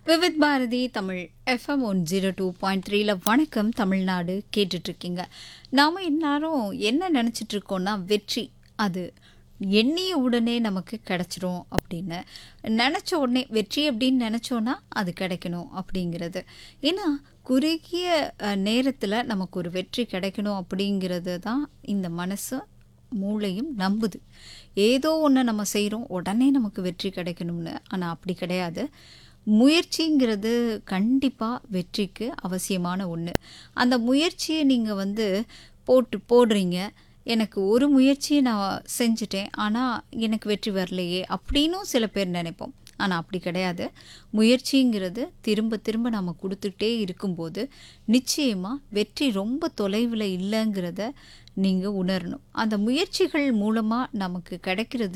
Vividh Bharati Tamil FM one zero two point த்ரீல வணக்கம் தமிழ்நாடு கேட்டுட்ருக்கீங்க நாம் எல்லாரும் என்ன நினச்சிட்டு இருக்கோம்னா வெற்றி அது எண்ணிய உடனே நமக்கு கிடைச்சிரும் அப்படின்னு நினச்ச உடனே வெற்றி அப்படின்னு நினச்சோன்னா அது கிடைக்கணும் அப்படிங்கிறது ஏன்னா குறுகிய நேரத்தில் நமக்கு ஒரு வெற்றி கிடைக்கணும் அப்படிங்கிறது தான் இந்த மனசு மூளையும் நம்புது ஏதோ ஒன்று நம்ம செய்கிறோம் உடனே நமக்கு வெற்றி கிடைக்கணும்னு ஆனால் அப்படி கிடையாது முயற்சிங்கிறது கண்டிப்பாக வெற்றிக்கு அவசியமான ஒன்று அந்த முயற்சியை நீங்கள் வந்து போட்டு போடுறீங்க எனக்கு ஒரு முயற்சியை நான் செஞ்சுட்டேன் ஆனால் எனக்கு வெற்றி வரலையே அப்படின்னும் சில பேர் நினைப்போம் ஆனால் அப்படி கிடையாது முயற்சிங்கிறது திரும்ப திரும்ப நம்ம கொடுத்துட்டே இருக்கும்போது நிச்சயமாக வெற்றி ரொம்ப தொலைவில் இல்லைங்கிறத நீங்கள் உணரணும் அந்த முயற்சிகள் மூலமாக நமக்கு கிடைக்கிறது